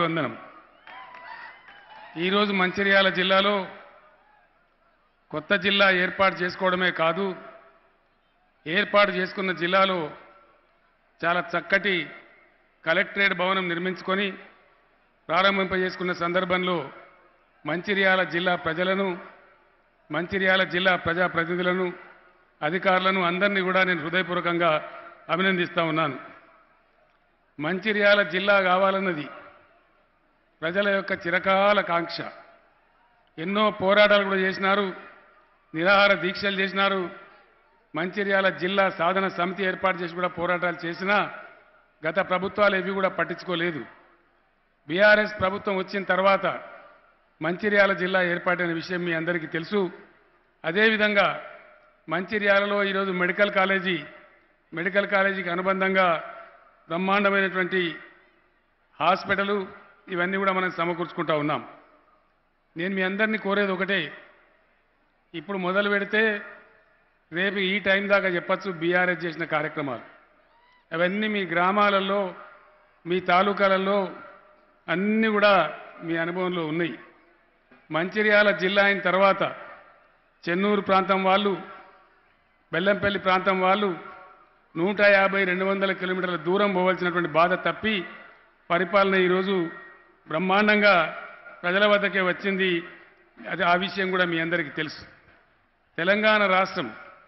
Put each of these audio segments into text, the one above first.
పాదాభివందనం ఈరోజు మంచిర్యాల జిల్లాలో కొత్త జిల్లా ఏర్పాటు చేసుకోవడమే కాదు ఏర్పాటు చేసుకున్న జిల్లాలో చాలా చక్కటి కలెక్టరేట్ భవనం నిర్మించుకొని ప్రారంభింపజేసుకున్న సందర్భంలో మంచిర్యాల జిల్లా ప్రజలను మంచిర్యాల జిల్లా ప్రజాప్రతినిధులను అధికారులను అందరినీ కూడా నేను హృదయపూర్వకంగా అభినందిస్తా ఉన్నాను మంచిర్యాల జిల్లా కావాలన్నది ప్రజల యొక్క చిరకాల కాంక్ష ఎన్నో పోరాటాలు కూడా చేసినారు నిరాహార దీక్షలు చేసినారు మంచిర్యాల జిల్లా సాధన సమితి ఏర్పాటు చేసి కూడా పోరాటాలు చేసినా గత ప్రభుత్వాలు ఏవి కూడా పట్టించుకోలేదు బీఆర్ఎస్ ప్రభుత్వం వచ్చిన తర్వాత మంచిర్యాల జిల్లా ఏర్పాటైన విషయం మీ అందరికీ తెలుసు అదేవిధంగా మంచిర్యాలలో ఈరోజు మెడికల్ కాలేజీ మెడికల్ కాలేజీకి అనుబంధంగా బ్రహ్మాండమైనటువంటి హాస్పిటలు ఇవన్నీ కూడా మనం సమకూర్చుకుంటా ఉన్నాం నేను మీ అందరినీ కోరేది ఒకటే ఇప్పుడు మొదలు పెడితే రేపు ఈ టైం దాకా చెప్పచ్చు బీఆర్ఎస్ చేసిన కార్యక్రమాలు అవన్నీ మీ గ్రామాలలో మీ తాలూకాలలో అన్నీ కూడా మీ అనుభవంలో ఉన్నాయి మంచిర్యాల జిల్లా అయిన తర్వాత చెన్నూరు ప్రాంతం వాళ్ళు బెల్లంపల్లి ప్రాంతం వాళ్ళు నూట యాభై రెండు వందల కిలోమీటర్ల దూరం పోవలసినటువంటి బాధ తప్పి పరిపాలన ఈరోజు బ్రహ్మాండంగా ప్రజల వద్దకే వచ్చింది అది ఆ విషయం కూడా మీ అందరికీ తెలుసు తెలంగాణ రాష్ట్రం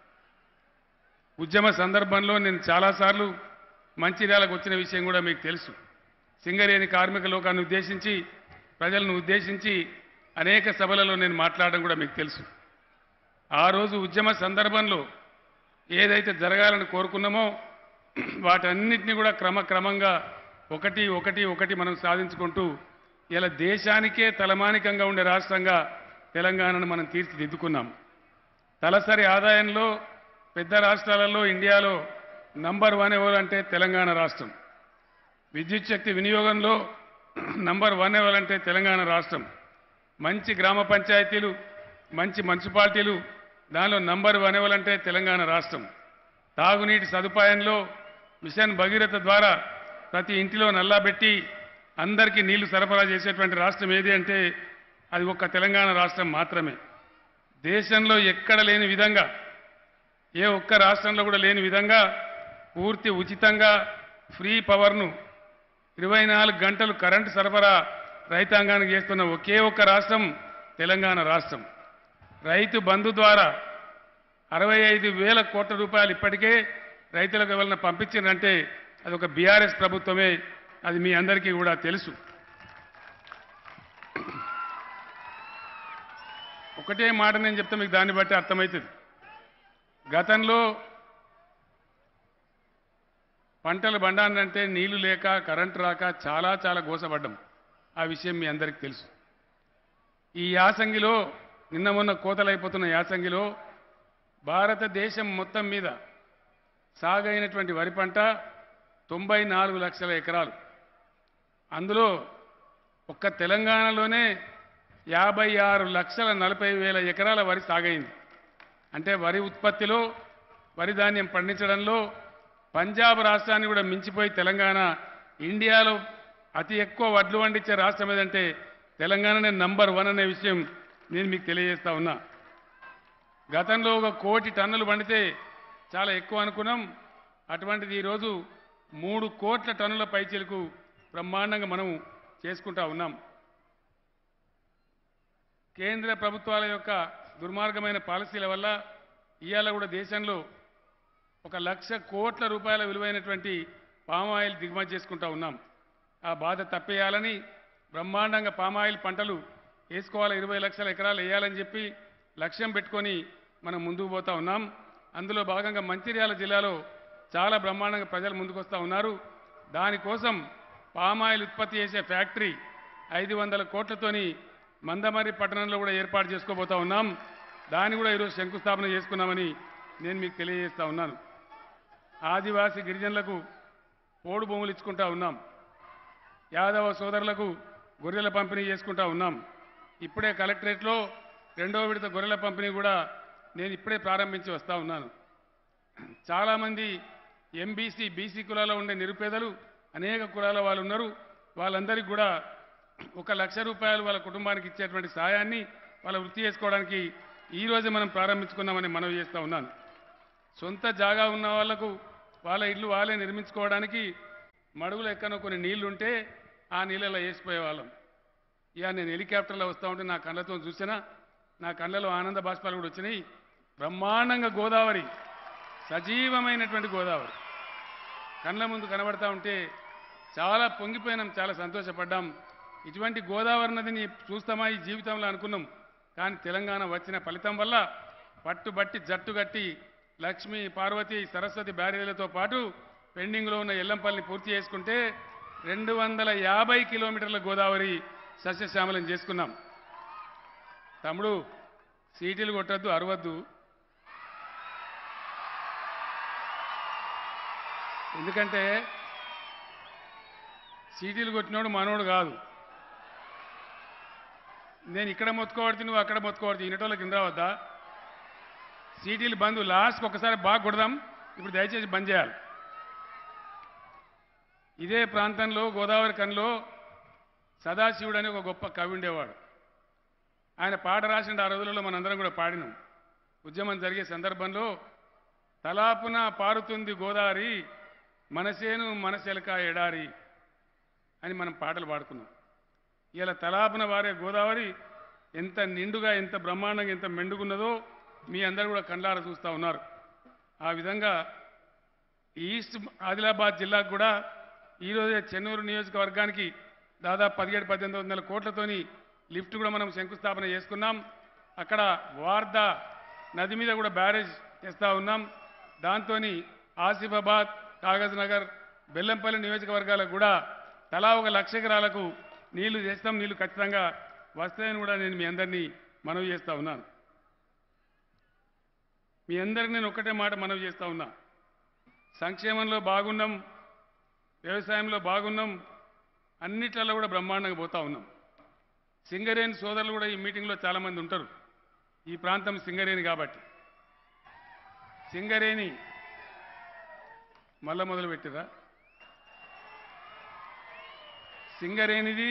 ఉద్యమ సందర్భంలో నేను చాలాసార్లు మంచిర్యాలకు వచ్చిన విషయం కూడా మీకు తెలుసు సింగరేణి కార్మిక లోకాన్ని ఉద్దేశించి ప్రజలను ఉద్దేశించి అనేక సభలలో నేను మాట్లాడడం కూడా మీకు తెలుసు ఆ రోజు ఉద్యమ సందర్భంలో ఏదైతే జరగాలని కోరుకున్నామో వాటన్నిటిని కూడా క్రమక్రమంగా ఒకటి ఒకటి ఒకటి మనం సాధించుకుంటూ ఇలా దేశానికే తలమానికంగా ఉండే రాష్ట్రంగా తెలంగాణను మనం తీర్చిదిద్దుకున్నాం తలసరి ఆదాయంలో పెద్ద రాష్ట్రాలలో ఇండియాలో నంబర్ వన్ ఎవరంటే తెలంగాణ రాష్ట్రం విద్యుత్ శక్తి వినియోగంలో నంబర్ వన్ ఎవరంటే తెలంగాణ రాష్ట్రం మంచి గ్రామ పంచాయతీలు మంచి మున్సిపాలిటీలు దానిలో నంబర్ వన్ ఎవరంటే తెలంగాణ రాష్ట్రం తాగునీటి సదుపాయంలో మిషన్ భగీరథ ద్వారా ప్రతి ఇంటిలో నల్లాబెట్టి అందరికీ నీళ్లు సరఫరా చేసేటువంటి రాష్ట్రం ఏది అంటే అది ఒక్క తెలంగాణ రాష్ట్రం మాత్రమే దేశంలో ఎక్కడ లేని విధంగా ఏ ఒక్క రాష్ట్రంలో కూడా లేని విధంగా పూర్తి ఉచితంగా ఫ్రీ పవర్ను ఇరవై నాలుగు గంటలు కరెంటు సరఫరా రైతాంగానికి చేస్తున్న ఒకే ఒక్క రాష్ట్రం తెలంగాణ రాష్ట్రం రైతు బంధు ద్వారా అరవై ఐదు వేల కోట్ల రూపాయలు ఇప్పటికే రైతులకు ఎవరైనా పంపించిందంటే అది ఒక బీఆర్ఎస్ ప్రభుత్వమే అది మీ అందరికీ కూడా తెలుసు ఒకటే మాట నేను చెప్తే మీకు దాన్ని బట్టి అర్థమవుతుంది గతంలో పంటలు బండాలంటే నీళ్లు లేక కరెంటు రాక చాలా చాలా గోసపడ్డం ఆ విషయం మీ అందరికీ తెలుసు ఈ యాసంగిలో నిన్న మొన్న కోతలైపోతున్న యాసంగిలో భారతదేశం మొత్తం మీద సాగైనటువంటి వరి పంట తొంభై నాలుగు లక్షల ఎకరాలు అందులో ఒక్క తెలంగాణలోనే యాభై ఆరు లక్షల నలభై వేల ఎకరాల వరి సాగైంది అంటే వరి ఉత్పత్తిలో వరి ధాన్యం పండించడంలో పంజాబ్ రాష్ట్రాన్ని కూడా మించిపోయి తెలంగాణ ఇండియాలో అతి ఎక్కువ వడ్లు పండించే రాష్ట్రం ఏదంటే తెలంగాణనే నంబర్ వన్ అనే విషయం నేను మీకు తెలియజేస్తా ఉన్నా గతంలో ఒక కోటి టన్నులు పండితే చాలా ఎక్కువ అనుకున్నాం అటువంటిది ఈరోజు మూడు కోట్ల టన్నుల పైచీలకు బ్రహ్మాండంగా మనం చేసుకుంటా ఉన్నాం కేంద్ర ప్రభుత్వాల యొక్క దుర్మార్గమైన పాలసీల వల్ల ఇవాళ కూడా దేశంలో ఒక లక్ష కోట్ల రూపాయల విలువైనటువంటి పామాయిల్ దిగుమతి చేసుకుంటా ఉన్నాం ఆ బాధ తప్పేయాలని బ్రహ్మాండంగా పామాయిల్ పంటలు వేసుకోవాలి ఇరవై లక్షల ఎకరాలు వేయాలని చెప్పి లక్ష్యం పెట్టుకొని మనం ముందుకు పోతా ఉన్నాం అందులో భాగంగా మంచిర్యాల జిల్లాలో చాలా బ్రహ్మాండంగా ప్రజలు ముందుకు వస్తూ ఉన్నారు దానికోసం పామాయిల్ ఉత్పత్తి చేసే ఫ్యాక్టరీ ఐదు వందల కోట్లతోని మందమరి పట్టణంలో కూడా ఏర్పాటు చేసుకోబోతా ఉన్నాం దాన్ని కూడా ఈరోజు శంకుస్థాపన చేసుకున్నామని నేను మీకు తెలియజేస్తా ఉన్నాను ఆదివాసీ గిరిజనులకు పోడు భూములు ఇచ్చుకుంటా ఉన్నాం యాదవ సోదరులకు గొర్రెల పంపిణీ చేసుకుంటా ఉన్నాం ఇప్పుడే కలెక్టరేట్లో రెండో విడత గొర్రెల పంపిణీ కూడా నేను ఇప్పుడే ప్రారంభించి వస్తా ఉన్నాను చాలామంది ఎంబీసీ బీసీ కులాల్లో ఉండే నిరుపేదలు అనేక కులాల వాళ్ళు ఉన్నారు వాళ్ళందరికీ కూడా ఒక లక్ష రూపాయలు వాళ్ళ కుటుంబానికి ఇచ్చేటువంటి సాయాన్ని వాళ్ళ వృత్తి చేసుకోవడానికి ఈ రోజే మనం ప్రారంభించుకున్నామని మనవి చేస్తూ ఉన్నాను సొంత జాగా ఉన్న వాళ్లకు వాళ్ళ ఇల్లు వాళ్ళే నిర్మించుకోవడానికి మడుగులు ఎక్కనో కొన్ని నీళ్లు ఉంటే ఆ నీళ్ళలో వేసిపోయే వాళ్ళం ఇక నేను హెలికాప్టర్లో వస్తూ ఉంటే నా కళ్ళతో చూసినా నా కళ్ళలో ఆనంద బాష్పాలు కూడా వచ్చినాయి బ్రహ్మాండంగా గోదావరి సజీవమైనటువంటి గోదావరి కళ్ళ ముందు కనబడతా ఉంటే చాలా పొంగిపోయినాం చాలా సంతోషపడ్డాం ఇటువంటి గోదావరి నదిని చూస్తామా ఈ జీవితంలో అనుకున్నాం కానీ తెలంగాణ వచ్చిన ఫలితం వల్ల పట్టుబట్టి జట్టుగట్టి లక్ష్మి పార్వతి సరస్వతి బ్యారేజీలతో పాటు పెండింగ్లో ఉన్న ఎల్లంపల్లిని పూర్తి చేసుకుంటే రెండు వందల యాభై కిలోమీటర్ల గోదావరి సస్యశ్యామలం చేసుకున్నాం తమ్ముడు సీటీలు కొట్టద్దు అరవద్దు ఎందుకంటే సీటీలు కొట్టినోడు మనోడు కాదు నేను ఇక్కడ మొత్తుకోవడుతు నువ్వు అక్కడ మొత్తుకోవడుతు ఇన్నటోళ్ళకి కింద రావద్దా సీటీలు బంద్ లాస్ట్కి ఒకసారి బాగా కొడదాం ఇప్పుడు దయచేసి బంద్ చేయాలి ఇదే ప్రాంతంలో గోదావరి కన్లో సదాశివుడు అని ఒక గొప్ప కవి ఉండేవాడు ఆయన పాట రాసిన ఆ రోజులలో మనందరం కూడా పాడినాం ఉద్యమం జరిగే సందర్భంలో తలాపున పారుతుంది గోదావరి మనసేను మనసెలక ఎడారి అని మనం పాటలు పాడుకున్నాం ఇలా తలాపున వారే గోదావరి ఎంత నిండుగా ఎంత బ్రహ్మాండంగా ఎంత మెండుగున్నదో మీ అందరూ కూడా కండ్లారా చూస్తూ ఉన్నారు ఆ విధంగా ఈస్ట్ ఆదిలాబాద్ జిల్లాకు కూడా ఈరోజే చెన్నూరు నియోజకవర్గానికి దాదాపు పదిహేడు పద్దెనిమిది వందల కోట్లతోని లిఫ్ట్ కూడా మనం శంకుస్థాపన చేసుకున్నాం అక్కడ వార్ద నది మీద కూడా బ్యారేజ్ చేస్తూ ఉన్నాం దాంతో ఆసిఫాబాద్ కాగజ్ నగర్ బెల్లంపల్లి నియోజకవర్గాలకు కూడా తలా ఒక లక్ష ఎకరాలకు నీళ్లు చేస్తాం నీళ్లు ఖచ్చితంగా వస్తాయని కూడా నేను మీ అందరినీ మనవి చేస్తూ ఉన్నాను మీ అందరికి నేను ఒక్కటే మాట మనవి చేస్తూ ఉన్నా సంక్షేమంలో బాగున్నాం వ్యవసాయంలో బాగున్నాం అన్నిట్లలో కూడా బ్రహ్మాండంగా పోతా ఉన్నాం సింగరేణి సోదరులు కూడా ఈ మీటింగ్లో చాలామంది ఉంటారు ఈ ప్రాంతం సింగరేణి కాబట్టి సింగరేణి మళ్ళా మొదలు పెట్టిరా సింగరేణిది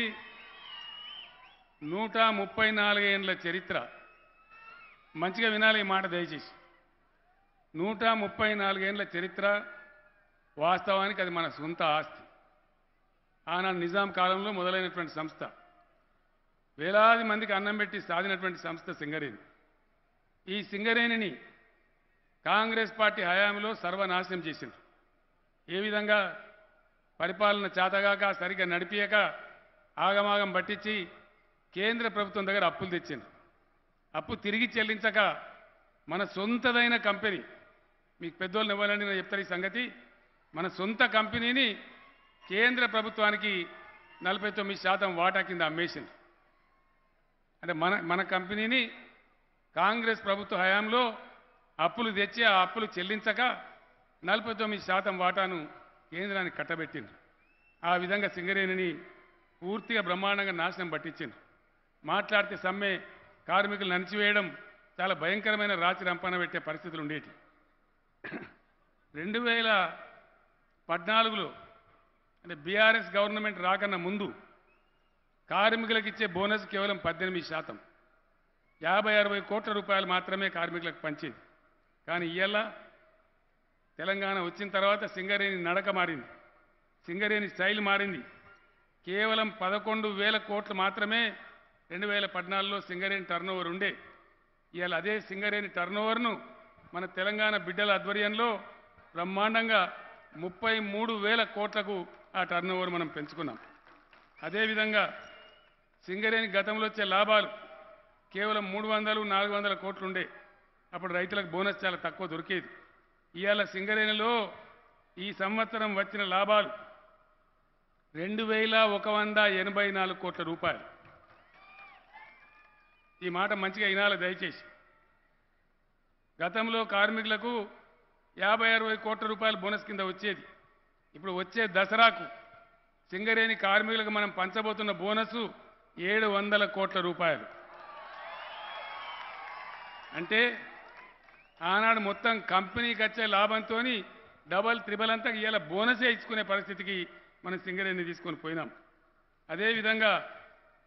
నూట ముప్పై నాలుగేండ్ల చరిత్ర మంచిగా వినాలి ఈ మాట దయచేసి నూట ముప్పై నాలుగేండ్ల చరిత్ర వాస్తవానికి అది మన సొంత ఆస్తి ఆనాడు నిజాం కాలంలో మొదలైనటువంటి సంస్థ వేలాది మందికి అన్నం పెట్టి సాధినటువంటి సంస్థ సింగరేణి ఈ సింగరేణిని కాంగ్రెస్ పార్టీ హయాంలో సర్వనాశనం చేసింది ఏ విధంగా పరిపాలన చేతగాక సరిగ్గా నడిపియక ఆగమాగం పట్టించి కేంద్ర ప్రభుత్వం దగ్గర అప్పులు తెచ్చింది అప్పు తిరిగి చెల్లించక మన సొంతదైన కంపెనీ మీకు పెద్దోళ్ళు ఇవ్వాలని నేను చెప్తారు ఈ సంగతి మన సొంత కంపెనీని కేంద్ర ప్రభుత్వానికి నలభై తొమ్మిది శాతం వాటా కింద అమ్మేసింది అంటే మన మన కంపెనీని కాంగ్రెస్ ప్రభుత్వ హయాంలో అప్పులు తెచ్చి ఆ అప్పులు చెల్లించక నలభై తొమ్మిది శాతం వాటాను కేంద్రానికి కట్టబెట్టింది ఆ విధంగా సింగరేణిని పూర్తిగా బ్రహ్మాండంగా నాశనం పట్టించింది మాట్లాడితే సమ్మె కార్మికులు నడిచివేయడం చాలా భయంకరమైన రాచి రంపన పెట్టే పరిస్థితులు ఉండేటి రెండు వేల పద్నాలుగులో అంటే బీఆర్ఎస్ గవర్నమెంట్ రాకన్నా ముందు కార్మికులకు ఇచ్చే బోనస్ కేవలం పద్దెనిమిది శాతం యాభై అరవై కోట్ల రూపాయలు మాత్రమే కార్మికులకు పంచేది కానీ ఇవాళ తెలంగాణ వచ్చిన తర్వాత సింగరేణి నడక మారింది సింగరేణి స్టైల్ మారింది కేవలం పదకొండు వేల కోట్లు మాత్రమే రెండు వేల పద్నాలుగులో సింగరేణి టర్నోవర్ ఉండే ఇవాళ అదే సింగరేణి టర్నోవర్ను మన తెలంగాణ బిడ్డల ఆధ్వర్యంలో బ్రహ్మాండంగా ముప్పై మూడు వేల కోట్లకు ఆ టర్నోవర్ మనం పెంచుకున్నాం అదేవిధంగా సింగరేణి గతంలో వచ్చే లాభాలు కేవలం మూడు వందలు నాలుగు వందల కోట్లు ఉండే అప్పుడు రైతులకు బోనస్ చాలా తక్కువ దొరికేది ఇవాళ సింగరేణిలో ఈ సంవత్సరం వచ్చిన లాభాలు రెండు వేల ఒక వంద ఎనభై నాలుగు కోట్ల రూపాయలు ఈ మాట మంచిగా వినాలి దయచేసి గతంలో కార్మికులకు యాభై అరవై కోట్ల రూపాయల బోనస్ కింద వచ్చేది ఇప్పుడు వచ్చే దసరాకు సింగరేణి కార్మికులకు మనం పంచబోతున్న బోనసు ఏడు వందల కోట్ల రూపాయలు అంటే ఆనాడు మొత్తం కంపెనీకి వచ్చే లాభంతో డబల్ త్రిబల్ అంతా ఇవాళ బోనసే ఇచ్చుకునే పరిస్థితికి మనం సింగరేణి తీసుకొని పోయినాం అదేవిధంగా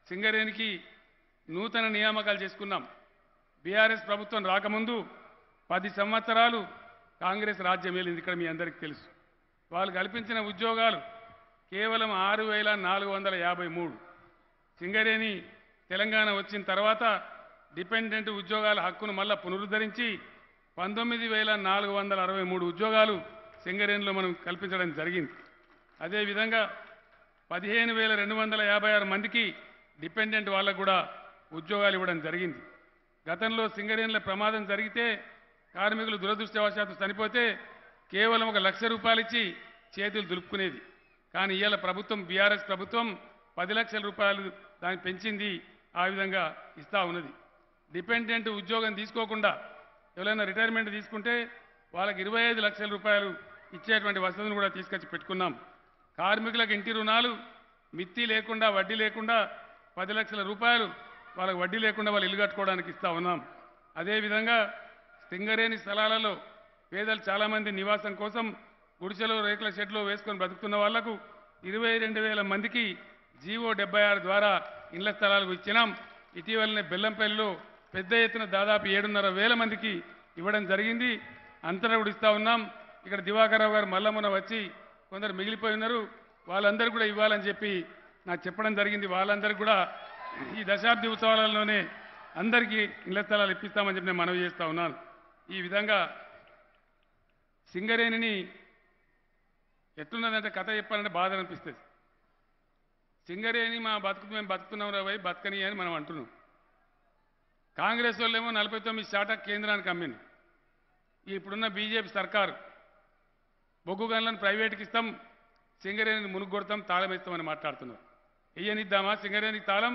సింగరేణికి నూతన నియామకాలు చేసుకున్నాం బీఆర్ఎస్ ప్రభుత్వం రాకముందు పది సంవత్సరాలు కాంగ్రెస్ రాజ్యం వెళ్ళింది ఇక్కడ మీ అందరికీ తెలుసు వాళ్ళు కల్పించిన ఉద్యోగాలు కేవలం ఆరు వేల నాలుగు వందల యాభై మూడు సింగరేణి తెలంగాణ వచ్చిన తర్వాత డిపెండెంట్ ఉద్యోగాల హక్కును మళ్ళా పునరుద్ధరించి పంతొమ్మిది వేల నాలుగు వందల అరవై మూడు ఉద్యోగాలు సింగరేణిలో మనం కల్పించడం జరిగింది అదేవిధంగా పదిహేను వేల రెండు వందల యాభై ఆరు మందికి డిపెండెంట్ వాళ్ళకు కూడా ఉద్యోగాలు ఇవ్వడం జరిగింది గతంలో సింగరేణిలో ప్రమాదం జరిగితే కార్మికులు దురదృష్టవశాత్తు చనిపోతే కేవలం ఒక లక్ష రూపాయలు ఇచ్చి చేతులు దులుపుకునేది కానీ ఇవాళ ప్రభుత్వం బీఆర్ఎస్ ప్రభుత్వం పది లక్షల రూపాయలు దానికి పెంచింది ఆ విధంగా ఇస్తా ఉన్నది డిపెండెంట్ ఉద్యోగం తీసుకోకుండా ఎవరైనా రిటైర్మెంట్ తీసుకుంటే వాళ్ళకి ఇరవై ఐదు లక్షల రూపాయలు ఇచ్చేటువంటి వసతులను కూడా తీసుకొచ్చి పెట్టుకున్నాం కార్మికులకు ఇంటి రుణాలు మిత్తి లేకుండా వడ్డీ లేకుండా పది లక్షల రూపాయలు వాళ్ళకి వడ్డీ లేకుండా వాళ్ళు ఇల్లు కట్టుకోవడానికి ఇస్తా ఉన్నాం అదేవిధంగా సింగరేణి స్థలాలలో పేదలు చాలామంది నివాసం కోసం గుడిసెలో రేకుల షెడ్లో వేసుకొని బ్రతుకుతున్న వాళ్లకు ఇరవై రెండు వేల మందికి జీవో డెబ్బై ఆరు ద్వారా ఇళ్ల స్థలాలకు ఇచ్చినాం ఇటీవలనే బెల్లంపల్లిలో పెద్ద ఎత్తున దాదాపు ఏడున్నర వేల మందికి ఇవ్వడం జరిగింది అంతటా కూడా ఇస్తా ఉన్నాం ఇక్కడ దివాకర్రావు గారు మళ్ళా మొన్న వచ్చి కొందరు మిగిలిపోయి ఉన్నారు వాళ్ళందరూ కూడా ఇవ్వాలని చెప్పి నాకు చెప్పడం జరిగింది వాళ్ళందరికీ కూడా ఈ దశాబ్ది ఉత్సవాలలోనే అందరికీ ఇళ్ల స్థలాలు ఇప్పిస్తామని చెప్పి నేను మనవి చేస్తా ఉన్నాను ఈ విధంగా సింగరేణిని ఎట్లున్నదంటే కథ చెప్పాలంటే బాధ అనిపిస్తుంది సింగరేణి మా బతుకు మేము బతుకుతున్నాం రా పోయి బతకని అని మనం అంటున్నాం కాంగ్రెస్ వాళ్ళేమో నలభై తొమ్మిది శాతం కేంద్రానికి అమ్మింది ఇప్పుడున్న బీజేపీ సర్కారు బొగ్గు గన్లను ప్రైవేట్కి ఇస్తాం సింగరేణిని మునుగొడతాం తాళం ఇస్తామని మాట్లాడుతున్నారు వెయ్యనిద్దామా సింగరేణికి తాళం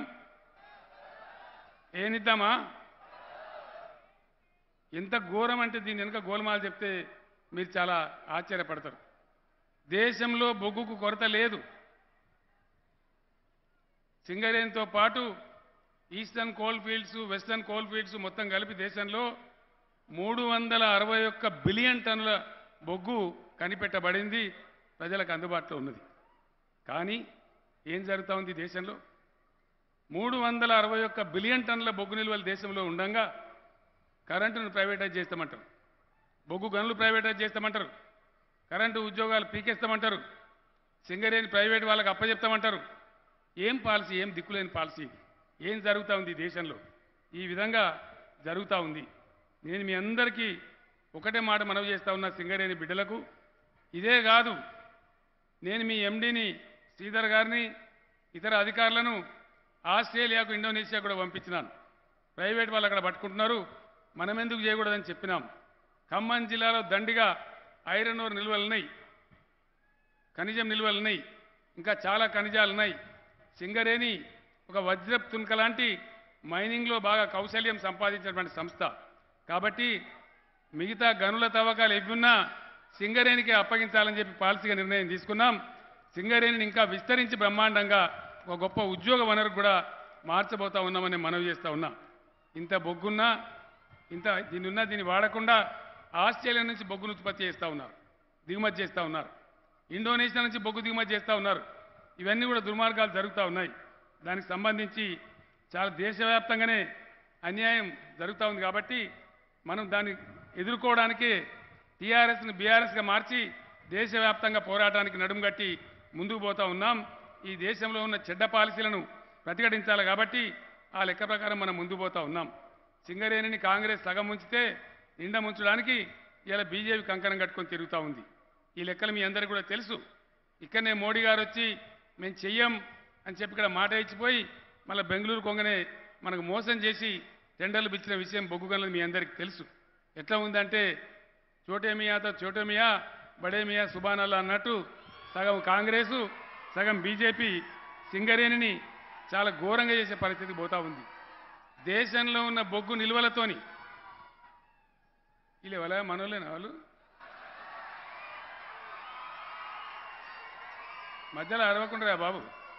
ఏనిద్దామా ఎంత ఘోరం అంటే దీని వెనుక గోల్మాలు చెప్తే మీరు చాలా ఆశ్చర్యపడతారు దేశంలో బొగ్గుకు కొరత లేదు సింగరేణితో పాటు eastern coal fields western coal fields మొత్తం కలిపి దేశంలో మూడు వందల అరవై ఒక్క బిలియన్ టన్నుల బొగ్గు కనిపెట్టబడింది ప్రజలకు అందుబాటులో ఉన్నది కానీ ఏం జరుగుతూ ఉంది దేశంలో మూడు వందల అరవై ఒక్క బిలియన్ టన్నుల బొగ్గు నిల్వలు దేశంలో ఉండంగా కరెంటును ప్రైవేటైజ్ చేస్తామంటారు బొగ్గు గనులు ప్రైవేటైజ్ చేస్తామంటారు కరెంటు ఉద్యోగాలు పీకేస్తామంటారు సింగరేణి ప్రైవేట్ వాళ్ళకి అప్పచెప్తామంటారు ఏం పాలసీ ఏం దిక్కులేని పాలసీ ఏం జరుగుతూ ఉంది ఈ దేశంలో ఈ విధంగా జరుగుతూ ఉంది నేను మీ అందరికీ ఒకటే మాట మనవి చేస్తా ఉన్నా సింగరేణి బిడ్డలకు ఇదే కాదు నేను మీ ఎండీని శ్రీధర్ గారిని ఇతర అధికారులను ఆస్ట్రేలియాకు ఇండోనేషియా కూడా పంపించినాను ప్రైవేట్ వాళ్ళు అక్కడ పట్టుకుంటున్నారు మనం ఎందుకు చేయకూడదని చెప్పినాం ఖమ్మం జిల్లాలో దండిగా ఐరన్ ఓర్ నిల్వలు ఉన్నాయి ఖనిజం నిల్వలు ఉన్నాయి ఇంకా చాలా ఖనిజాలు ఉన్నాయి సింగరేణి ఒక వజ్రప్ తునక లాంటి మైనింగ్లో బాగా కౌశల్యం సంపాదించినటువంటి సంస్థ కాబట్టి మిగతా గనుల తవ్వకాలు ఎవ్వున్నా సింగరేణికి అప్పగించాలని చెప్పి పాలసీగా నిర్ణయం తీసుకున్నాం సింగరేణిని ఇంకా విస్తరించి బ్రహ్మాండంగా ఒక గొప్ప ఉద్యోగ వనరు కూడా మార్చబోతా ఉన్నామని మనవి చేస్తా ఉన్నా ఇంత బొగ్గున్నా ఇంత దీన్ని ఉన్నా దీన్ని వాడకుండా ఆస్ట్రేలియా నుంచి బొగ్గును ఉత్పత్తి చేస్తూ ఉన్నారు దిగుమతి చేస్తూ ఉన్నారు ఇండోనేషియా నుంచి బొగ్గు దిగుమతి చేస్తూ ఉన్నారు ఇవన్నీ కూడా దుర్మార్గాలు జరుగుతూ ఉన్నాయి దానికి సంబంధించి చాలా దేశవ్యాప్తంగానే అన్యాయం జరుగుతూ ఉంది కాబట్టి మనం దాన్ని ఎదుర్కోవడానికి టీఆర్ఎస్ని బీఆర్ఎస్గా మార్చి దేశవ్యాప్తంగా పోరాటానికి నడుము కట్టి ముందుకు పోతా ఉన్నాం ఈ దేశంలో ఉన్న చెడ్డ పాలసీలను ప్రతిఘటించాలి కాబట్టి ఆ లెక్క ప్రకారం మనం ముందుకు పోతా ఉన్నాం సింగరేణిని కాంగ్రెస్ సగం ఉంచితే నిండా ముంచడానికి ఇలా బీజేపీ కంకణం కట్టుకొని తిరుగుతూ ఉంది ఈ లెక్కలు మీ అందరికీ కూడా తెలుసు ఇక్కడనే మోడీ గారు వచ్చి మేము చెయ్యం అని చెప్పి ఇక్కడ మాట ఇచ్చిపోయి మళ్ళీ బెంగళూరు కొంగనే మనకు మోసం చేసి టెండర్లు పిచ్చిన విషయం బొగ్గు గనులు మీ అందరికీ తెలుసు ఎట్లా ఉందంటే చోటేమియాతో చోటేమియా బడేమియా సుబానల్లా అన్నట్టు సగం కాంగ్రెసు సగం బీజేపీ సింగరేణిని చాలా ఘోరంగా చేసే పరిస్థితి పోతా ఉంది దేశంలో ఉన్న బొగ్గు నిల్వలతోని వీళ్ళు ఎవరా మనోళ్ళేనా వాళ్ళు మధ్యలో అరవకుండా బాబు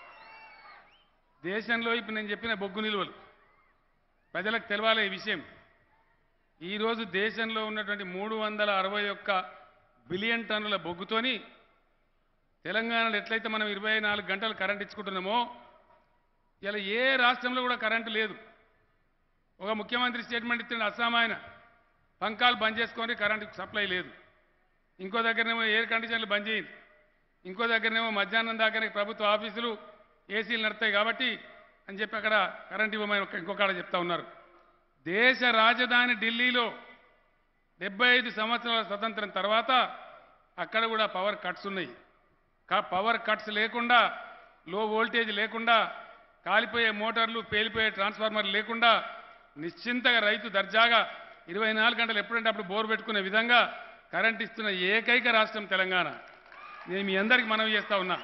దేశంలో ఇప్పుడు నేను చెప్పిన బొగ్గు నిల్వలు ప్రజలకు తెలవాలి ఈ విషయం ఈరోజు దేశంలో ఉన్నటువంటి మూడు వందల అరవై ఒక్క బిలియన్ టన్నుల బొగ్గుతోని తెలంగాణలో ఎట్లయితే మనం ఇరవై నాలుగు గంటలు కరెంట్ ఇచ్చుకుంటున్నామో ఇలా ఏ రాష్ట్రంలో కూడా కరెంటు లేదు ఒక ముఖ్యమంత్రి స్టేట్మెంట్ ఇచ్చిన అస్సాం ఆయన పంకాలు బంద్ చేసుకొని కరెంటు సప్లై లేదు ఇంకో దగ్గరనేమో ఎయిర్ కండిషన్లు బంద్ చేయింది ఇంకో దగ్గరనేమో మధ్యాహ్నం దాకానే ప్రభుత్వ ఆఫీసులు ఏసీలు నడుస్తాయి కాబట్టి అని చెప్పి అక్కడ కరెంట్ ఇవ్వమని ఒక- ఇంకొక ఆడ చెప్తా ఉన్నారు దేశ రాజధాని ఢిల్లీలో డెబ్బై ఐదు సంవత్సరాల స్వతంత్రం తర్వాత అక్కడ కూడా పవర్ కట్స్ ఉన్నాయి కా- పవర్ కట్స్ లేకుండా లో వోల్టేజ్ లేకుండా కాలిపోయే మోటార్లు పేలిపోయే ట్రాన్స్ఫార్మర్లు లేకుండా నిశ్చింతగా రైతు దర్జాగా ఇరవై నాలుగు గంటలు ఎప్పుడంటే అప్పుడు బోర్ పెట్టుకునే విధంగా కరెంట్ ఇస్తున్న ఏకైక రాష్ట్రం తెలంగాణ నేను మీ అందరికి మనవి చేస్తా ఉన్నా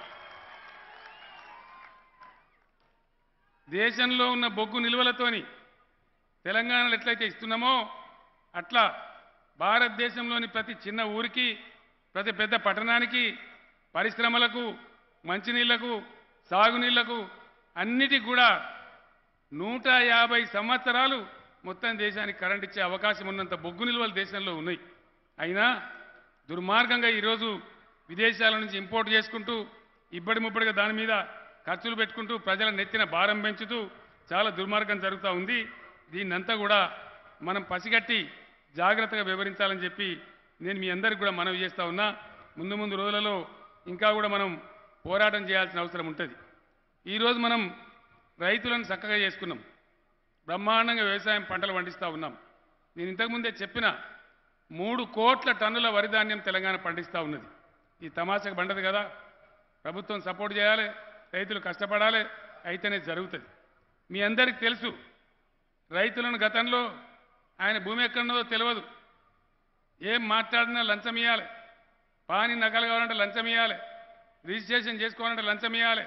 దేశంలో ఉన్న బొగ్గు నిల్వలతోని తెలంగాణలో ఎట్లయితే ఇస్తున్నామో అట్లా భారతదేశంలోని ప్రతి చిన్న ఊరికి ప్రతి పెద్ద పట్టణానికి పరిశ్రమలకు మంచినీళ్లకు సాగునీళ్లకు అన్నిటికి కూడా నూట యాభై సంవత్సరాలు మొత్తం దేశానికి కరెంట్ ఇచ్చే అవకాశం ఉన్నంత బొగ్గు నిల్వలు దేశంలో ఉన్నాయి అయినా దుర్మార్గంగా ఈరోజు విదేశాల నుంచి ఇంపోర్ట్ చేసుకుంటూ ఇబ్బడి ముబ్బడిగా దాని మీద ఖర్చులు పెట్టుకుంటూ ప్రజల నెత్తిన భారం పెంచుతూ చాలా దుర్మార్గం జరుగుతూ ఉంది దీన్నంతా కూడా మనం పసిగట్టి జాగ్రత్తగా వివరించాలని చెప్పి నేను మీ అందరికి కూడా మనవి చేస్తా ఉన్నా ముందు ముందు రోజులలో ఇంకా కూడా మనం పోరాటం చేయాల్సిన అవసరం ఉంటుంది ఈరోజు మనం రైతులను చక్కగా చేసుకున్నాం బ్రహ్మాండంగా వ్యవసాయం పంటలు పండిస్తూ ఉన్నాం నేను ఇంతకుముందే చెప్పిన మూడు కోట్ల టన్నుల వరి ధాన్యం తెలంగాణ పండిస్తూ ఉన్నది ఈ తమాషకు పండదు కదా ప్రభుత్వం సపోర్ట్ చేయాలి రైతులు కష్టపడాలి అయితేనే జరుగుతుంది మీ అందరికీ తెలుసు రైతులను గతంలో ఆయన భూమి ఎక్కడున్నదో తెలియదు ఏం మాట్లాడినా లంచం ఇవ్వాలి పాని నకలు కావాలంటే లంచం ఇవ్వాలి రిజిస్ట్రేషన్ చేసుకోవాలంటే లంచం ఇవ్వాలి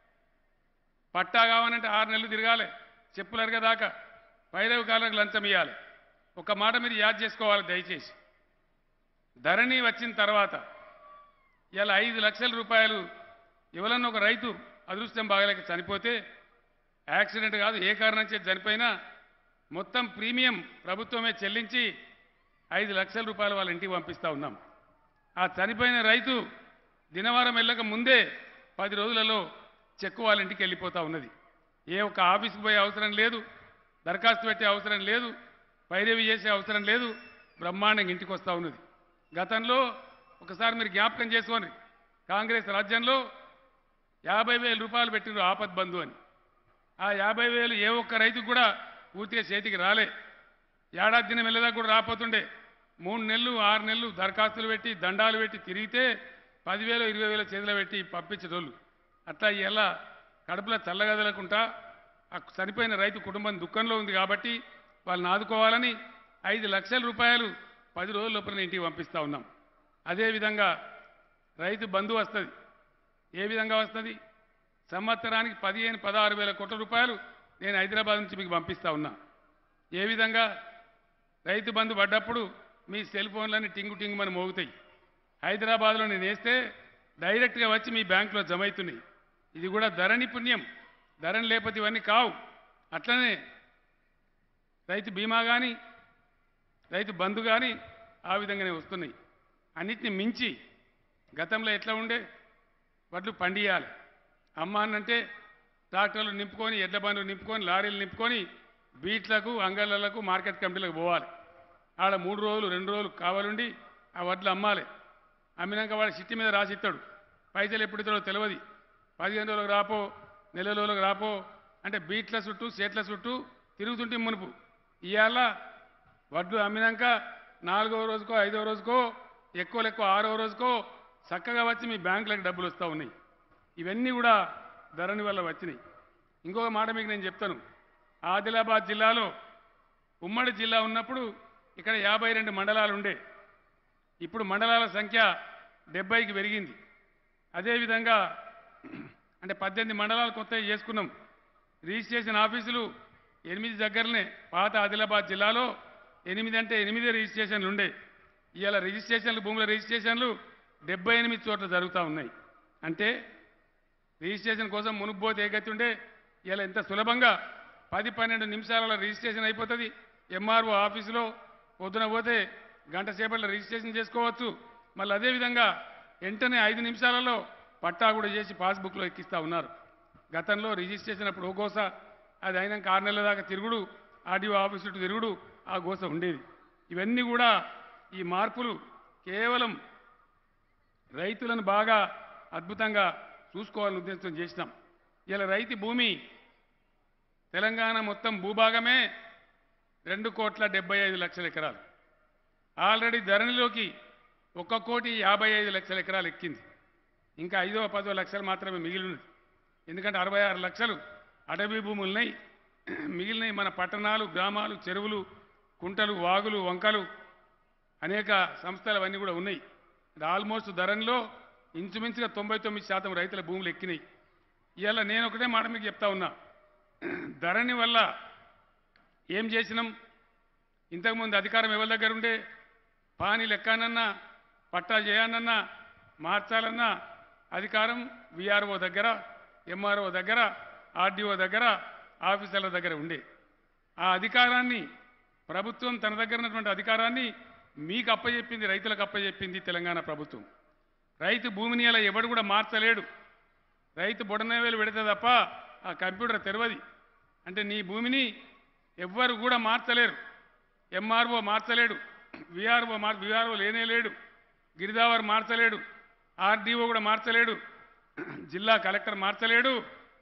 పట్టా కావాలంటే ఆరు నెలలు తిరగాలి చెప్పులు అరగదాకా పైరవి కాలకు లంచం ఇవ్వాలి ఒక మాట మీరు యాద్ చేసుకోవాలి దయచేసి ధరణి వచ్చిన తర్వాత ఇలా ఐదు లక్షల రూపాయలు ఎవరన్నా ఒక రైతు అదృష్టం బాగలేక చనిపోతే యాక్సిడెంట్ కాదు ఏ కారణం చేతి చనిపోయినా మొత్తం ప్రీమియం ప్రభుత్వమే చెల్లించి ఐదు లక్షల రూపాయలు వాళ్ళ ఇంటికి పంపిస్తూ ఉన్నాం ఆ చనిపోయిన రైతు దినవారం వెళ్ళక ముందే పది రోజులలో చెక్కు వాళ్ళ ఇంటికి వెళ్ళిపోతూ ఉన్నది ఏ ఒక్క ఆఫీస్కి పోయే అవసరం లేదు దరఖాస్తు పెట్టే అవసరం లేదు పైరవి చేసే అవసరం లేదు బ్రహ్మాండంగా ఇంటికి వస్తూ ఉన్నది గతంలో ఒకసారి మీరు జ్ఞాపకం చేసుకోండి కాంగ్రెస్ రాజ్యంలో యాభై వేల రూపాయలు పెట్టిండ్రు ఆపద్ బంధు అని ఆ యాభై వేలు ఏ ఒక్క రైతుకు కూడా పూర్తిగా చేతికి రాలే ఏడాది దినం వెళ్ళదా కూడా రాపోతుండే మూడు నెలలు ఆరు నెలలు దరఖాస్తులు పెట్టి దండాలు పెట్టి తిరిగితే పదివేలు ఇరవై వేల చేతిలో పెట్టి పంపించేటోళ్ళు అట్లా ఇలా కడుపులో చల్లగదలకుంటా ఆ చనిపోయిన రైతు కుటుంబం దుఃఖంలో ఉంది కాబట్టి వాళ్ళని ఆదుకోవాలని ఐదు లక్షల రూపాయలు పది రోజుల లోపల ఇంటికి పంపిస్తూ ఉన్నాం అదేవిధంగా రైతు బంధు వస్తుంది ఏ విధంగా వస్తుంది సంవత్సరానికి పదిహేను పదహారు వేల కోట్ల రూపాయలు నేను హైదరాబాద్ నుంచి మీకు పంపిస్తా ఉన్నా ఏ విధంగా రైతు బంధు పడ్డప్పుడు మీ సెల్ ఫోన్లన్నీ టింగు టింగుమని మోగుతాయి హైదరాబాద్లో నేను వేస్తే డైరెక్ట్గా వచ్చి మీ బ్యాంకులో జమ అవుతున్నాయి ఇది కూడా ధరణి పుణ్యం ధరణి లేకపోతే ఇవన్నీ కావు అట్లనే రైతు బీమా కానీ రైతు బంధు కానీ ఆ విధంగానే వస్తున్నాయి అన్నిటిని మించి గతంలో ఎట్లా ఉండే వడ్లు పండియాలి అమ్మానంటే ట్రాక్టర్లు నింపుకొని ఎడ్ల బండ్లు నింపుకొని లారీలు నింపుకొని బీట్లకు అంగళ్ళకు మార్కెట్ కమిటీలకు పోవాలి ఆడ మూడు రోజులు రెండు రోజులు కావాలండి ఆ వడ్లు అమ్మాలి అమ్మినాక వాడు చిట్టి మీద రాసి ఇస్తాడు పైసలు ఎప్పుడు ఇస్తాడో తెలియదు పదిహేను రోజులకు రాపో నెల రోజులకు రాపో అంటే బీట్ల చుట్టూ సేట్ల చుట్టూ తిరుగుతుంటే మునుపు ఇవాళ వడ్లు అమ్మినాక నాలుగో రోజుకో ఐదో రోజుకో ఎక్కువ ఎక్కువ ఆరో రోజుకో చక్కగా వచ్చి మీ బ్యాంకులకు డబ్బులు వస్తూ ఉన్నాయి ఇవన్నీ కూడా ధరణి వల్ల వచ్చినాయి ఇంకొక మాట మీకు నేను చెప్తాను ఆదిలాబాద్ జిల్లాలో ఉమ్మడి జిల్లా ఉన్నప్పుడు ఇక్కడ యాభై రెండు మండలాలు ఉండే ఇప్పుడు మండలాల సంఖ్య డెబ్బైకి పెరిగింది అదేవిధంగా అంటే పద్దెనిమిది మండలాలు కొత్తవి చేసుకున్నాం రిజిస్ట్రేషన్ ఆఫీసులు ఎనిమిది దగ్గరనే పాత ఆదిలాబాద్ జిల్లాలో ఎనిమిది అంటే ఎనిమిది రిజిస్ట్రేషన్లు ఉండే ఇవాళ రిజిస్ట్రేషన్లు భూముల రిజిస్ట్రేషన్లు డెబ్బై ఎనిమిది చోట్ల జరుగుతూ ఉన్నాయి అంటే రిజిస్ట్రేషన్ కోసం మునుపు పోతే ఏ గతి ఉండే ఇలా ఎంత సులభంగా పది పన్నెండు నిమిషాలలో రిజిస్ట్రేషన్ అయిపోతుంది ఎంఆర్ఓ ఆఫీసులో పొద్దున పోతే గంట సేపట్లో రిజిస్ట్రేషన్ చేసుకోవచ్చు మళ్ళీ అదేవిధంగా వెంటనే ఐదు నిమిషాలలో పట్టా కూడా చేసి పాస్బుక్లో ఎక్కిస్తూ ఉన్నారు గతంలో రిజిస్ట్రేషన్ అప్పుడు ఓ గోస అది అయినాక ఆరు నెలల దాకా తిరుగుడు ఆర్డీఓ ఆఫీస్ చుట్టూ తిరుగుడు ఆ గోస ఉండేది ఇవన్నీ కూడా ఈ మార్పులు కేవలం రైతులను బాగా అద్భుతంగా చూసుకోవాలని ఉద్దేశం చేసినాం ఇలా రైతు భూమి తెలంగాణ మొత్తం భూభాగమే రెండు కోట్ల డెబ్బై ఐదు లక్షల ఎకరాలు ఆల్రెడీ ధరణిలోకి ఒక కోటి యాభై ఐదు లక్షల ఎకరాలు ఎక్కింది ఇంకా ఐదో పదో లక్షలు మాత్రమే మిగిలినది ఎందుకంటే అరవై ఆరు లక్షలు అడవి భూములున్నాయి మిగిలినవి మన పట్టణాలు గ్రామాలు చెరువులు కుంటలు వాగులు వంకలు అనేక సంస్థలు అవన్నీ కూడా ఉన్నాయి ఇది ఆల్మోస్ట్ ధరణిలో ఇంచుమించుగా తొంభై తొమ్మిది శాతం రైతుల భూములు ఎక్కినాయి ఇవాళ నేను ఒకటే మాట మీకు చెప్తా ఉన్నా ధరణి వల్ల ఏం చేసినాం ఇంతకుముందు అధికారం ఎవరి దగ్గర ఉండే పాని లెక్కానన్నా పట్టా చేయాలన్నా మార్చాలన్నా అధికారం విఆర్ఓ దగ్గర ఎంఆర్ఓ దగ్గర ఆర్డీఓ దగ్గర ఆఫీసర్ల దగ్గర ఉండే ఆ అధికారాన్ని ప్రభుత్వం తన దగ్గర ఉన్నటువంటి అధికారాన్ని మీకు అప్పచెప్పింది రైతులకు అప్పచెప్పింది తెలంగాణ ప్రభుత్వం రైతు భూమిని అలా ఎవడు కూడా మార్చలేడు రైతు బుడనవేలు పెడితే తప్ప ఆ కంప్యూటర్ తెరవది అంటే నీ భూమిని ఎవ్వరు కూడా మార్చలేరు ఎంఆర్ఓ మార్చలేడు విఆర్ఓ మార్ విఆర్ఓ లేనే లేడు గిరిదావర్ మార్చలేడు ఆర్డీఓ కూడా మార్చలేడు జిల్లా కలెక్టర్ మార్చలేడు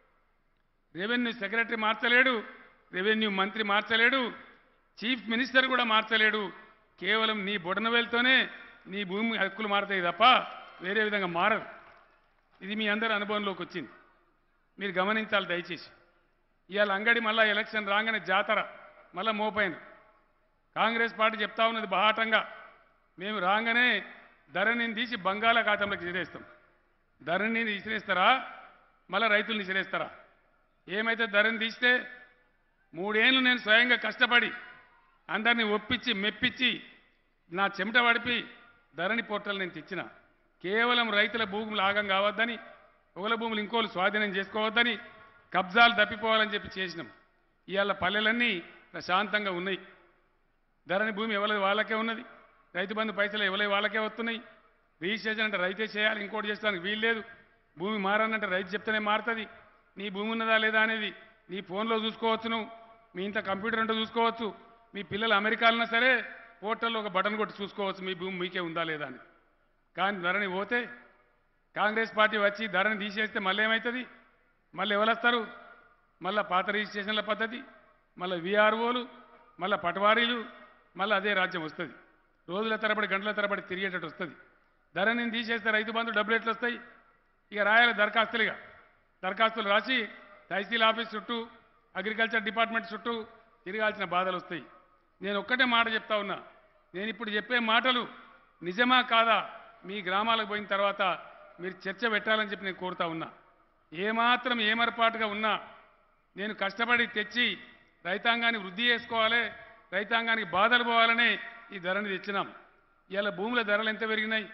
రెవెన్యూ సెక్రటరీ మార్చలేడు రెవెన్యూ మంత్రి మార్చలేడు చీఫ్ మినిస్టర్ కూడా మార్చలేడు కేవలం నీ బొడనవేలుతోనే నీ భూమి హక్కులు మారతాయి తప్ప వేరే విధంగా మారదు ఇది మీ అందరి అనుభవంలోకి వచ్చింది మీరు గమనించాలి దయచేసి ఇవాళ అంగడి మళ్ళా ఎలక్షన్ రాగానే జాతర మళ్ళా మోపైంది కాంగ్రెస్ పార్టీ చెప్తా ఉన్నది బహాటంగా మేము రాగానే ధరణిని తీసి బంగాళాఖాతంలోకి విసిరేస్తాం ధరణిని విసిరేస్తారా మళ్ళీ రైతుల్ని విసిరేస్తారా ఏమైతే ధరని తీస్తే మూడేళ్ళు నేను స్వయంగా కష్టపడి అందరినీ ఒప్పించి మెప్పించి నా చెమట పడిపి ధరణి పోర్టల్ నేను తెచ్చిన కేవలం రైతుల భూములు ఆగం కావద్దని ఒకల భూములు ఇంకోలు స్వాధీనం చేసుకోవద్దని కబ్జాలు తప్పిపోవాలని చెప్పి చేసినాం ఇవాళ పల్లెలన్నీ ప్రశాంతంగా ఉన్నాయి ధరణి భూమి ఎవరి వాళ్ళకే ఉన్నది రైతు బంధు పైసలు ఎవరి వాళ్ళకే వస్తున్నాయి రిజిస్ట్రేషన్ అంటే రైతే చేయాలి ఇంకోటి చేస్తానికి వీలు లేదు భూమి మారానంటే రైతు చెప్తేనే మారుతుంది నీ భూమి ఉన్నదా లేదా అనేది నీ ఫోన్లో చూసుకోవచ్చు నువ్వు మీ ఇంత కంప్యూటర్ ఉంటే చూసుకోవచ్చు మీ పిల్లలు అమెరికాలన్నా సరే పోర్టల్లో ఒక బటన్ కొట్టి చూసుకోవచ్చు మీ భూమి మీకే ఉందా లేదా అని కానీ ధరణి పోతే కాంగ్రెస్ పార్టీ వచ్చి ధరని తీసేస్తే మళ్ళీ ఏమవుతుంది మళ్ళీ ఎవరు వస్తారు మళ్ళీ పాత రిజిస్ట్రేషన్ల పద్ధతి మళ్ళీ విఆర్ఓలు మళ్ళీ పటవారీలు మళ్ళీ అదే రాజ్యం వస్తుంది రోజుల తరబడి గంటల తరబడి తిరిగేటట్టు వస్తుంది ధరని తీసేస్తే రైతు బంధు డబ్బులు ఎట్లా వస్తాయి ఇక రాయాలి దరఖాస్తులుగా దరఖాస్తులు రాసి తహసీల్ ఆఫీస్ చుట్టూ అగ్రికల్చర్ డిపార్ట్మెంట్ చుట్టూ తిరగాల్సిన బాధలు వస్తాయి నేను ఒక్కటే మాట చెప్తా ఉన్నా నేను ఇప్పుడు చెప్పే మాటలు నిజమా కాదా మీ గ్రామాలకు పోయిన తర్వాత మీరు చర్చ పెట్టాలని చెప్పి నేను కోరుతా ఉన్నా ఏమాత్రం ఏమరపాటుగా ఉన్నా నేను కష్టపడి తెచ్చి రైతాంగాన్ని వృద్ధి చేసుకోవాలి రైతాంగానికి బాధలు పోవాలనే ఈ ధరని తెచ్చినాం ఇవాళ భూముల ధరలు ఎంత పెరిగినాయి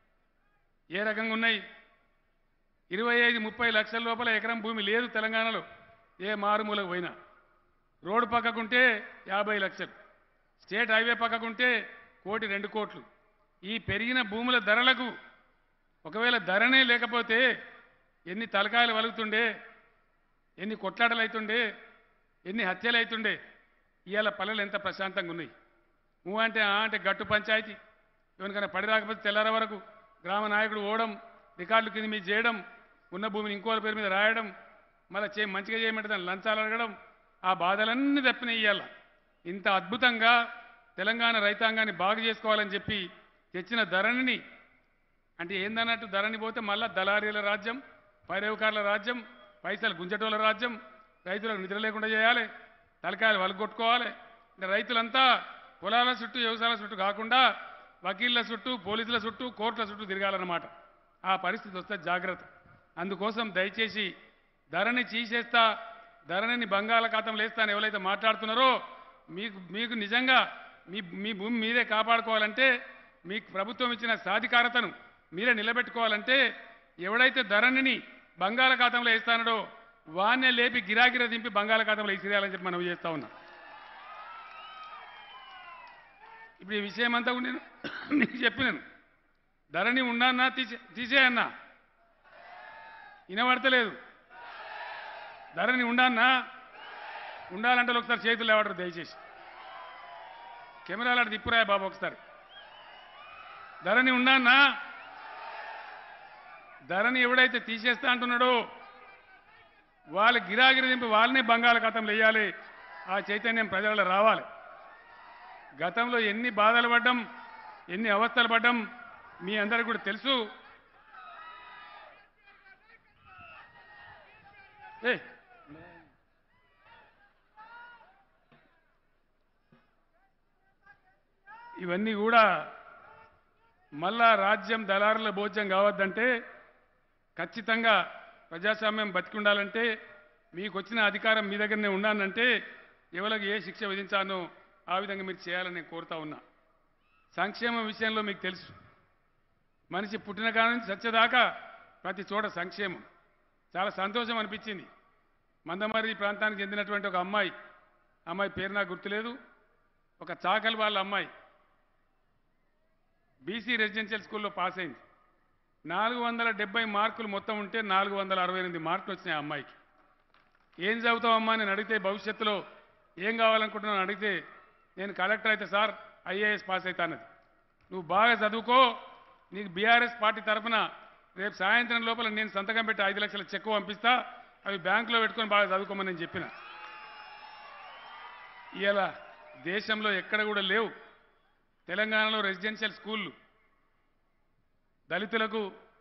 ఏ రకంగా ఉన్నాయి ఇరవై ఐదు ముప్పై లక్షల లోపల ఎకరం భూమి లేదు తెలంగాణలో ఏ మారుమూలకు పోయినా రోడ్డు పక్కకుంటే యాభై లక్షలు స్టేట్ హైవే పక్కకుంటే కోటి రెండు కోట్లు ఈ పెరిగిన భూముల ధరలకు ఒకవేళ ధరనే లేకపోతే ఎన్ని తలకాయలు వలుగుతుండే ఎన్ని కొట్లాటలు అవుతుండే ఎన్ని హత్యలు అవుతుండే ఇవాళ పల్లెలు ఎంత ప్రశాంతంగా ఉన్నాయి ఊ అంటే ఆ అంటే గట్టు పంచాయతీ ఎవరికైనా పడి రాకపోతే తెల్లార వరకు గ్రామ నాయకుడు ఓవడం రికార్డులు కింద మీద చేయడం ఉన్న భూమిని ఇంకోల పేరు మీద రాయడం మళ్ళీ చే మంచిగా చేయమంటే దాన్ని లంచాలు అడగడం ఆ బాధలన్నీ తప్పినాయి ఇవాళ ఇంత అద్భుతంగా తెలంగాణ రైతాంగాన్ని బాగు చేసుకోవాలని చెప్పి తెచ్చిన ధరణిని అంటే ఏందన్నట్టు ధరణి పోతే మళ్ళా దళారీల రాజ్యం పైరవకారుల రాజ్యం పైసలు గుంజటోళ్ళ రాజ్యం రైతులకు నిద్ర లేకుండా చేయాలి తలకాయలు వలగొట్టుకోవాలి అంటే రైతులంతా పొలాల చుట్టూ వ్యవసాయాల చుట్టూ కాకుండా వకీళ్ళ చుట్టూ పోలీసుల చుట్టూ కోర్టుల చుట్టూ తిరగాలన్నమాట ఆ పరిస్థితి వస్తే జాగ్రత్త అందుకోసం దయచేసి ధరని తీసేస్తా ధరని బంగాళాఖాతంలో వేస్తా అని ఎవరైతే మాట్లాడుతున్నారో మీకు మీకు నిజంగా మీ మీ భూమి మీరే కాపాడుకోవాలంటే మీకు ప్రభుత్వం ఇచ్చిన సాధికారతను మీరే నిలబెట్టుకోవాలంటే ఎవడైతే ధరణిని బంగాళాఖాతంలో వేస్తానడో వాన్నే లేపి గిరాగిరా దింపి బంగాళాఖాతంలో ఇసిరేయాలని చెప్పి మనం చేస్తా ఉన్నాం ఇప్పుడు ఈ విషయం అంతా కూడా నేను మీకు చెప్పినాను ధరణి ఉండన్నా తీసే తీసేయన్నా వినబడతలేదు ధరణి ఉండాలన్నా ఉండాలంటే ఒకసారి చేతులు లేవడరు దయచేసి కెమెరాలు అటు తిప్పురాయ బాబు ఒకసారి ధరణి ఉండాలన్నా ధరని ఎవడైతే తీసేస్తా అంటున్నాడో వాళ్ళ గిరాగిరి దింపి వాళ్ళనే బంగాళాఖాతంలో వేయాలి ఆ చైతన్యం ప్రజలలో రావాలి గతంలో ఎన్ని బాధలు పడ్డం ఎన్ని అవస్థలు పడ్డం మీ అందరికి కూడా తెలుసు ఏ ఇవన్నీ కూడా మళ్ళా రాజ్యం దళారుల భోజ్యం కావద్దంటే ఖచ్చితంగా ప్రజాస్వామ్యం బతికి ఉండాలంటే మీకు వచ్చిన అధికారం మీ దగ్గరనే ఉండాలంటే ఎవరికి ఏ శిక్ష విధించానో ఆ విధంగా మీరు చేయాలని నేను కోరుతా ఉన్నా సంక్షేమం విషయంలో మీకు తెలుసు మనిషి పుట్టిన కాడ నుంచి చచ్చేదాకా ప్రతి చోట సంక్షేమం చాలా సంతోషం అనిపించింది మందమర్రి ప్రాంతానికి చెందినటువంటి ఒక అమ్మాయి అమ్మాయి పేరు నాకు గుర్తులేదు ఒక చాకలి వాళ్ళ అమ్మాయి బీసీ రెసిడెన్షియల్ స్కూల్లో పాస్ అయింది నాలుగు వందల డెబ్బై మార్కులు మొత్తం ఉంటే నాలుగు వందల అరవై ఎనిమిది మార్కులు వచ్చినాయి ఆ అమ్మాయికి ఏం చదువుతావమ్మా నేను అడిగితే భవిష్యత్తులో ఏం కావాలనుకుంటున్నాను అడిగితే నేను కలెక్టర్ అయితే సార్ ఐఏఎస్ పాస్ అవుతా అన్నది నువ్వు బాగా చదువుకో నీకు బీఆర్ఎస్ పార్టీ తరఫున రేపు సాయంత్రం లోపల నేను సంతకం పెట్టి ఐదు లక్షల చెక్ పంపిస్తా అవి బ్యాంకులో పెట్టుకొని బాగా చదువుకోమని నేను చెప్పిన ఇలా దేశంలో ఎక్కడ కూడా లేవు తెలంగాణలో రెసిడెన్షియల్ స్కూళ్ళు దళితులకు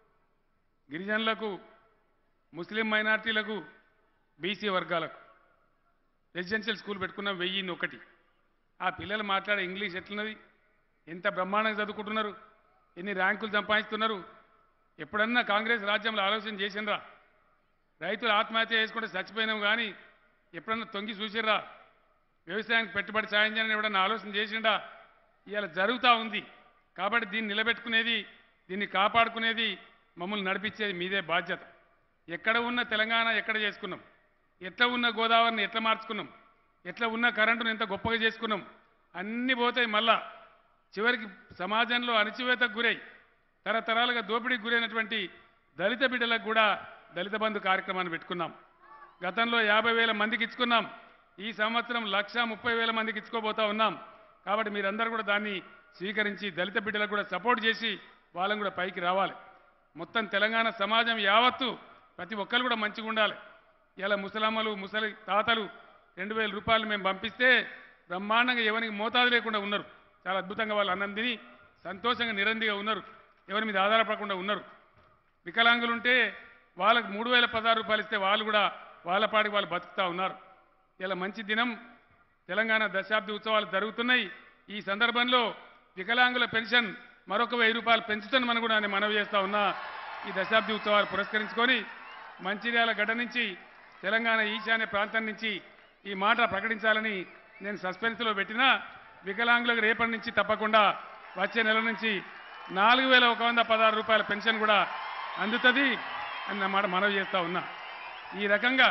గిరిజనులకు ముస్లిం మైనార్టీలకు బీసీ వర్గాలకు రెసిడెన్షియల్ స్కూల్ పెట్టుకున్నాం వెయ్యిన్ని ఒకటి ఆ పిల్లలు మాట్లాడే ఇంగ్లీష్ ఎట్లున్నది ఎంత బ్రహ్మాండంగా చదువుకుంటున్నారు ఎన్ని ర్యాంకులు సంపాదిస్తున్నారు ఎప్పుడన్నా కాంగ్రెస్ రాజ్యంలో ఆలోచన చేసిండ్రా రైతులు ఆత్మహత్య చేసుకుంటే చచ్చిపోయినాం కానీ ఎప్పుడన్నా తొంగి చూసిర్రా వ్యవసాయానికి పెట్టుబడి సాయం చేయాలని ఎవడన్నా ఆలోచన చేసిండా ఇవాళ జరుగుతూ ఉంది కాబట్టి దీన్ని నిలబెట్టుకునేది దీన్ని కాపాడుకునేది మమ్మల్ని నడిపించేది మీదే బాధ్యత ఎక్కడ ఉన్న తెలంగాణ ఎక్కడ చేసుకున్నాం ఎట్లా ఉన్న గోదావరిని ఎట్లా మార్చుకున్నాం ఎట్లా ఉన్న కరెంటును ఎంత గొప్పగా చేసుకున్నాం అన్నీ పోతాయి మళ్ళా చివరికి సమాజంలో అణచివేతకు గురై తరతరాలుగా దోపిడీకి గురైనటువంటి దళిత బిడ్డలకు కూడా దళిత బంధు కార్యక్రమాన్ని పెట్టుకున్నాం గతంలో యాభై వేల మందికి ఇచ్చుకున్నాం ఈ సంవత్సరం లక్ష ముప్పై వేల మందికి ఇచ్చుకోబోతా ఉన్నాం కాబట్టి మీరందరూ కూడా దాన్ని స్వీకరించి దళిత బిడ్డలకు కూడా సపోర్ట్ చేసి వాళ్ళని కూడా పైకి రావాలి మొత్తం తెలంగాణ సమాజం యావత్తు ప్రతి ఒక్కరు కూడా మంచిగా ఉండాలి ఇలా ముసలమ్మలు ముసలి తాతలు రెండు వేల రూపాయలు మేము పంపిస్తే బ్రహ్మాండంగా ఎవరికి మోతాదు లేకుండా ఉన్నారు చాలా అద్భుతంగా వాళ్ళు అన్నం తిని సంతోషంగా నిరందిగా ఉన్నారు ఎవరి మీద ఆధారపడకుండా ఉన్నారు వికలాంగులు ఉంటే వాళ్ళకు మూడు వేల పదహారు రూపాయలు ఇస్తే వాళ్ళు కూడా వాళ్ళ పాటికి వాళ్ళు బతుకుతా ఉన్నారు ఇలా మంచి దినం తెలంగాణ దశాబ్ది ఉత్సవాలు జరుగుతున్నాయి ఈ సందర్భంలో వికలాంగుల పెన్షన్ మరొక వెయ్యి రూపాయలు పెంచుతానని కూడా నేను మనవి చేస్తా ఉన్నా ఈ దశాబ్ది ఉత్సవాలు పురస్కరించుకొని మంచిర్యాల గడ్డ నుంచి తెలంగాణ ఈశాన్య ప్రాంతం నుంచి ఈ మాట ప్రకటించాలని నేను సస్పెన్స్లో పెట్టినా వికలాంగులకు రేపటి నుంచి తప్పకుండా వచ్చే నెల నుంచి నాలుగు వేల ఒక వంద పదహారు రూపాయల పెన్షన్ కూడా అందుతుంది అని నా మాట మనవి చేస్తా ఉన్నా ఈ రకంగా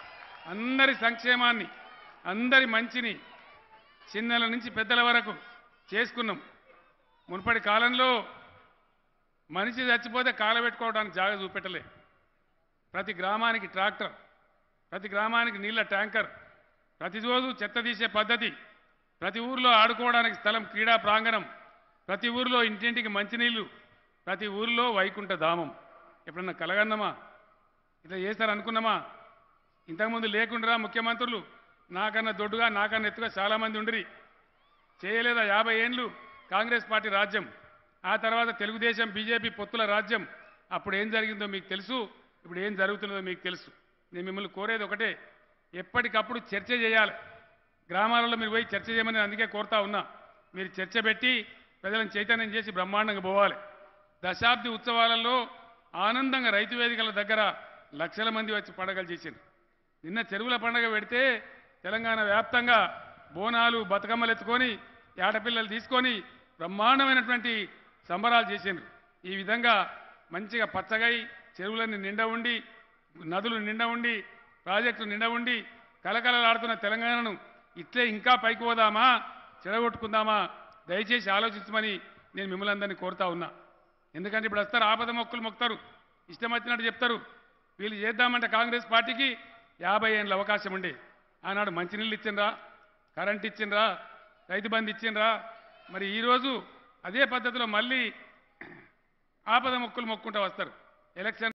అందరి సంక్షేమాన్ని అందరి మంచిని చిన్నల నుంచి పెద్దల వరకు చేసుకున్నాం మునుపటి కాలంలో మనిషి చచ్చిపోతే కాలబెట్టుకోవడానికి జాగ చూపెట్టలే ప్రతి గ్రామానికి ట్రాక్టర్ ప్రతి గ్రామానికి నీళ్ళ ట్యాంకర్ ప్రతిరోజు చెత్త తీసే పద్ధతి ప్రతి ఊర్లో ఆడుకోవడానికి స్థలం క్రీడా ప్రాంగణం ప్రతి ఊరిలో ఇంటింటికి మంచినీళ్ళు ప్రతి ఊరిలో వైకుంఠ ధామం ఎప్పుడన్నా కలగన్నమా ఇట్లా చేస్తారు అనుకున్నామా ఇంతకుముందు లేకుండా ముఖ్యమంత్రులు నాకన్నా దొడ్డుగా నాకన్నా ఎత్తుగా చాలామంది ఉండిరి చేయలేదా యాభై ఏండ్లు కాంగ్రెస్ పార్టీ రాజ్యం ఆ తర్వాత తెలుగుదేశం బీజేపీ పొత్తుల రాజ్యం అప్పుడు ఏం జరిగిందో మీకు తెలుసు ఇప్పుడు ఏం జరుగుతున్నదో మీకు తెలుసు నేను మిమ్మల్ని కోరేది ఒకటే ఎప్పటికప్పుడు చర్చ చేయాలి గ్రామాలలో మీరు పోయి చర్చ చేయమని అందుకే కోరుతా ఉన్నా మీరు చర్చ పెట్టి ప్రజలను చైతన్యం చేసి బ్రహ్మాండంగా పోవాలి దశాబ్ది ఉత్సవాలలో ఆనందంగా రైతు వేదికల దగ్గర లక్షల మంది వచ్చి పండగలు చేసింది నిన్న చెరువుల పండగ పెడితే తెలంగాణ వ్యాప్తంగా బోనాలు బతుకమ్మలు ఎత్తుకొని ఏటపిల్లలు తీసుకొని బ్రహ్మాండమైనటువంటి సంబరాలు చేసిండ్రు ఈ విధంగా మంచిగా పచ్చగై చెరువులన్నీ నిండా ఉండి నదులు నిండా ఉండి ప్రాజెక్టులు నిండా ఉండి కలకలలాడుతున్న తెలంగాణను ఇట్లే ఇంకా పైకి పోదామా చెడగొట్టుకుందామా దయచేసి ఆలోచించమని నేను మిమ్మల్ని అందరినీ కోరుతా ఉన్నా ఎందుకంటే ఇప్పుడు వస్తారు ఆపద మొక్కులు మొక్తారు ఇష్టం వచ్చినట్టు చెప్తారు వీళ్ళు చేద్దామంటే కాంగ్రెస్ పార్టీకి యాభై ఏళ్ళ అవకాశం ఉండే ఆనాడు మంచినీళ్ళు ఇచ్చిండ్రా కరెంట్ ఇచ్చిండ్రా రైతు బంధు ఇచ్చిండ్రా మరి ఈరోజు అదే పద్ధతిలో మళ్ళీ ఆపద మొక్కులు మొక్కుంటూ వస్తారు ఎలక్షన్